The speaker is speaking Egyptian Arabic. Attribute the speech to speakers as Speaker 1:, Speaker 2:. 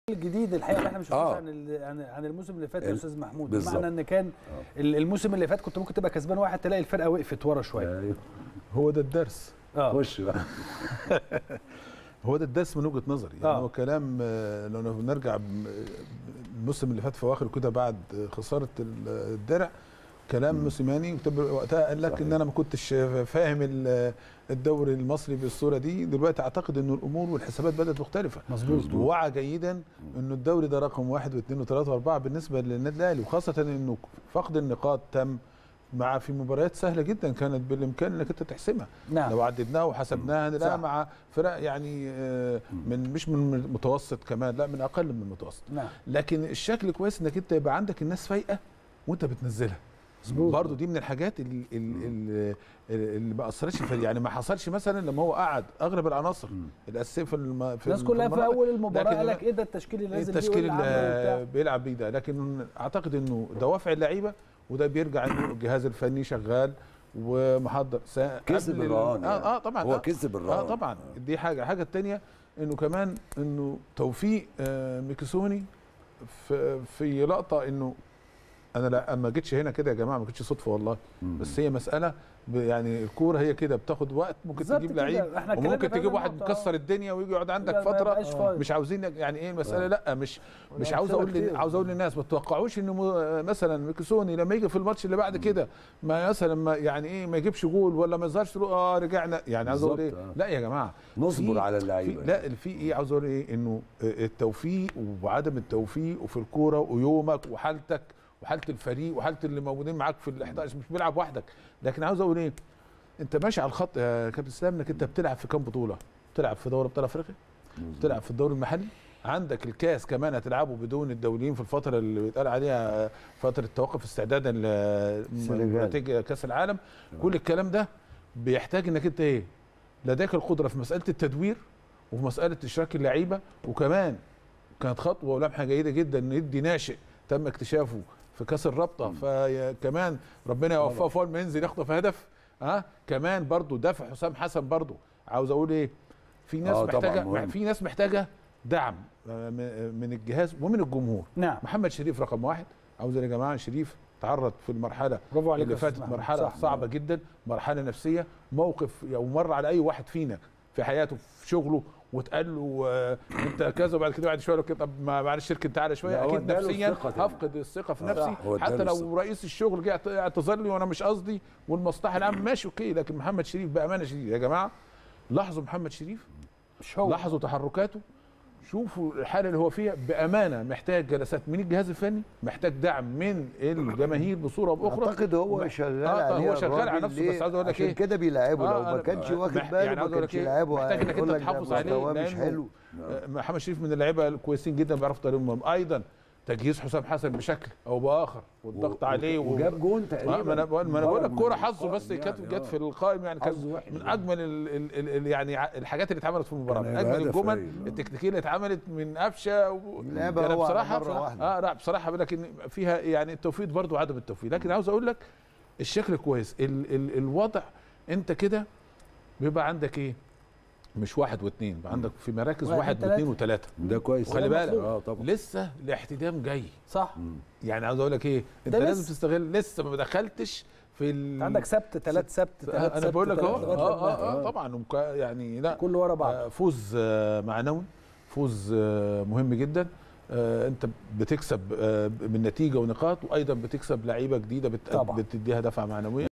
Speaker 1: الجديد الحقيقه اللي احنا ما شفناش
Speaker 2: آه.
Speaker 1: عن ال- عن عن الموسم اللي فات يا
Speaker 2: ال-
Speaker 1: استاذ محمود
Speaker 2: بالظبط.
Speaker 1: بمعنى ان كان ال- الموسم اللي فات كنت ممكن تبقى كسبان واحد تلاقي الفرقه وقفت ورا شويه
Speaker 2: أيوه.
Speaker 3: هو ده الدرس
Speaker 1: اه
Speaker 2: خش بقى
Speaker 3: هو ده الدرس من وجهه نظري يعني
Speaker 1: آه.
Speaker 3: هو كلام آه، لو نرجع ب- الموسم اللي فات في اواخر كده بعد خساره ال- الدرع كلام موسيماني وتب- وقتها قال لك
Speaker 2: صحيح.
Speaker 3: ان انا ما كنتش فاهم ال- الدوري المصري بالصوره دي دلوقتي اعتقد انه الامور والحسابات بدات مختلفه
Speaker 1: مظبوط
Speaker 3: ووعى جيدا انه الدوري ده رقم واحد واثنين وثلاثه واربعه بالنسبه للنادي الاهلي وخاصه انه فقد النقاط تم مع في مباريات سهله جدا كانت بالامكان انك انت تحسمها
Speaker 1: نعم
Speaker 3: لو عددناها وحسبناها
Speaker 1: صح.
Speaker 3: هنلاقيها مع فرق يعني آه، من مش من متوسط كمان لا من اقل من المتوسط
Speaker 1: نعم
Speaker 3: لكن الشكل كويس انك انت يبقى عندك الناس فايقه وانت بتنزلها
Speaker 1: مظبوط.
Speaker 3: برضو دي من الحاجات اللي, اللي, اللي ما اثرتش في يعني ما حصلش مثلا لما هو قعد اغلب العناصر الاساسيه في الم... في
Speaker 1: الناس كلها في
Speaker 3: المناطق.
Speaker 1: اول المباراه
Speaker 3: لكن
Speaker 1: قال لك ايه ده التشكيل اللي نازل بيه
Speaker 3: التشكيل
Speaker 1: واللي عامله
Speaker 3: اللي
Speaker 1: وبتاع.
Speaker 3: بيلعب بيه ده لكن اعتقد انه دوافع اللعيبه وده بيرجع انه الجهاز الفني شغال ومحضر سا-
Speaker 2: كسب
Speaker 3: قبل ال-
Speaker 2: الرهان يعني.
Speaker 3: اه اه طبعا
Speaker 2: هو
Speaker 3: آه.
Speaker 2: كسب
Speaker 3: اه
Speaker 2: الرهان
Speaker 3: طبعا دي حاجه الحاجه الثانيه انه كمان انه توفيق آه ميكيسوني في في لقطه انه انا لا اما جيتش هنا كده يا جماعه ما كانتش صدفه والله
Speaker 2: مم.
Speaker 3: بس هي مساله ب- يعني الكوره هي كده بتاخد وقت ممكن
Speaker 1: بالظبط
Speaker 3: تجيب
Speaker 1: كده.
Speaker 3: لعيب
Speaker 1: احنا اتكلمنا
Speaker 3: وممكن
Speaker 1: في هذا
Speaker 3: تجيب واحد
Speaker 1: النقطة.
Speaker 3: مكسر الدنيا ويجي يقعد عندك
Speaker 1: لا، ما
Speaker 3: فتره
Speaker 1: يبقاش فاضي.
Speaker 3: مش عاوزين يعني ايه المساله لا مش مش عاوز
Speaker 1: أمثلة
Speaker 3: اقول لل-
Speaker 1: كتير.
Speaker 3: عاوز اقول للناس ما تتوقعوش انه م- مثلا ميكيسوني لما يجي في الماتش اللي بعد كده ما مثلا ما يعني ايه ما يجيبش جول ولا ما يظهرش تقول اه رجعنا يعني عاوز اقول ايه
Speaker 2: بالظبط، آه.
Speaker 3: لا يا جماعه
Speaker 2: نصبر
Speaker 3: في-
Speaker 2: على
Speaker 3: في
Speaker 2: اللعيبه
Speaker 3: لا في ايه عاوز اقول ايه انه التوفيق وعدم التوفيق وفي الكوره ويومك وحالتك وحاله الفريق وحاله اللي موجودين معاك في ال 11 مش بيلعب وحدك لكن عاوز اقول ايه انت ماشي على الخط يا كابتن اسلام انك انت بتلعب في كام بطوله بتلعب في دوري ابطال افريقيا بتلعب في الدوري المحلي عندك الكاس كمان هتلعبه بدون الدوليين في الفتره اللي بيتقال عليها فتره توقف استعدادا
Speaker 4: السنغال.
Speaker 3: لنتيجه كاس العالم كل الكلام ده بيحتاج انك انت ايه لديك القدره في مساله التدوير وفي مساله اشراك اللعيبه وكمان كانت خطوه ولمحه جيده جدا ان يدي ناشئ تم اكتشافه في كاس الرابطه فكمان ربنا يوفقه فوق ما ينزل يخطف هدف ها أه؟ كمان برضو دافع حسام حسن برضو عاوز اقول ايه في ناس
Speaker 2: آه طبعاً
Speaker 3: محتاجه
Speaker 2: مهم.
Speaker 3: في ناس محتاجه دعم آه، م- من الجهاز ومن الجمهور
Speaker 1: نعم
Speaker 3: محمد شريف رقم واحد عاوز أقول يا جماعه شريف تعرض في المرحله
Speaker 1: برافو عليك
Speaker 3: اللي
Speaker 1: يا أستاذ
Speaker 3: فاتت
Speaker 1: محمود.
Speaker 3: مرحله
Speaker 1: صح.
Speaker 3: صعبه جدا مرحله نفسيه موقف او مر على اي واحد فينا في حياته في شغله واتقال له آه، انت كذا وبعد كده بعد شويه يقول لك طب ما- معلش اركن تعالى شويه
Speaker 2: لا، هو
Speaker 3: اكيد
Speaker 2: اداله
Speaker 3: نفسيا
Speaker 2: الثقة تاني.
Speaker 3: هفقد الثقه في
Speaker 2: آه،
Speaker 3: نفسي
Speaker 2: صح، هو
Speaker 3: حتى
Speaker 2: اداله
Speaker 3: لو
Speaker 2: الثقة.
Speaker 3: رئيس الشغل جه اعتذر لي وانا مش قصدي والمصلحه العامه ماشي اوكي لكن محمد شريف بامانه شديده يا جماعه لاحظوا محمد شريف
Speaker 1: مش هو
Speaker 3: لاحظوا تحركاته شوفوا الحاله اللي هو فيها بامانه محتاج جلسات من الجهاز الفني محتاج دعم من الجماهير بصوره او باخرى
Speaker 4: اعتقد هو
Speaker 3: ما-
Speaker 4: شغال
Speaker 3: آه، آه،
Speaker 4: عليه
Speaker 3: هو شغال على
Speaker 4: الراجل
Speaker 3: نفسه
Speaker 4: ليه؟
Speaker 3: بس عاوز اقول لك
Speaker 4: عشان
Speaker 3: ايه
Speaker 4: كده بيلعبه لو
Speaker 3: آه،
Speaker 4: ما
Speaker 3: أنا-
Speaker 4: كانش
Speaker 3: آه،
Speaker 4: واخد
Speaker 3: مح-
Speaker 4: باله
Speaker 3: يعني
Speaker 4: ما
Speaker 3: عاوز أقول
Speaker 4: كانش
Speaker 3: لك إيه؟
Speaker 4: يلعبه
Speaker 3: محتاج انك
Speaker 4: هيقول
Speaker 3: انت
Speaker 4: لك ده
Speaker 3: تحافظ عليه
Speaker 4: مستواه مش
Speaker 3: لأنه
Speaker 4: حلو
Speaker 3: آه، محمد شريف من اللعيبه الكويسين جدا بيعرفوا طريقهم ايضا تجهيز حسام حسن بشكل او باخر والضغط
Speaker 2: و-
Speaker 3: عليه و-
Speaker 2: وجاب جون
Speaker 3: آه،
Speaker 2: تقريبا
Speaker 3: ما انا بقول ما انا بقول لك
Speaker 2: من
Speaker 3: كوره حظه
Speaker 2: القائم
Speaker 3: بس كانت
Speaker 2: يعني،
Speaker 3: جت
Speaker 2: آه.
Speaker 3: في القائم يعني كان
Speaker 2: حظه وحش
Speaker 3: من
Speaker 2: يعني.
Speaker 3: اجمل ال ال ال يعني ع- الحاجات اللي اتعملت في المباراه
Speaker 2: كان
Speaker 3: من
Speaker 2: هيبقى
Speaker 3: اجمل
Speaker 2: هدف
Speaker 3: الجمل
Speaker 2: هايل، آه.
Speaker 3: التكتيكيه اللي اتعملت من قفشه و...
Speaker 4: لعبة
Speaker 3: يعني
Speaker 4: هو على
Speaker 3: بصراحه
Speaker 4: مرة واحدة.
Speaker 3: اه لا بصراحه لكن فيها يعني التوفيق برضو وعدم التوفيق لكن عاوز اقول لك الشكل كويس ال ال الوضع انت كده بيبقى عندك ايه مش واحد واثنين بيبقى عندك في مراكز
Speaker 1: واحد
Speaker 3: واحد
Speaker 1: وتلاتة.
Speaker 3: واثنين وثلاثه
Speaker 2: ده كويس
Speaker 3: وخلي
Speaker 1: ده
Speaker 3: بالك
Speaker 1: مطلوب.
Speaker 2: اه طبعا
Speaker 3: لسه الاحتدام جاي
Speaker 1: صح
Speaker 3: يعني عاوز اقول لك ايه انت
Speaker 1: ده
Speaker 3: لازم
Speaker 1: لسه.
Speaker 3: تستغل لسه ما دخلتش في ال...
Speaker 1: انت عندك سبت ثلاث سبت ثلاث
Speaker 3: انا بقول لك اهو
Speaker 1: لغاية
Speaker 3: اه
Speaker 1: لما-
Speaker 3: اه اه طبعا ومك- يعني لا
Speaker 1: كله ورا بعض
Speaker 3: آه، فوز آه، معنوي فوز آه، مهم جدا آه، انت بتكسب آه، من نتيجه ونقاط وايضا بتكسب لعيبه جديده بت-
Speaker 1: طبعاً.
Speaker 3: بتديها دفعه معنويه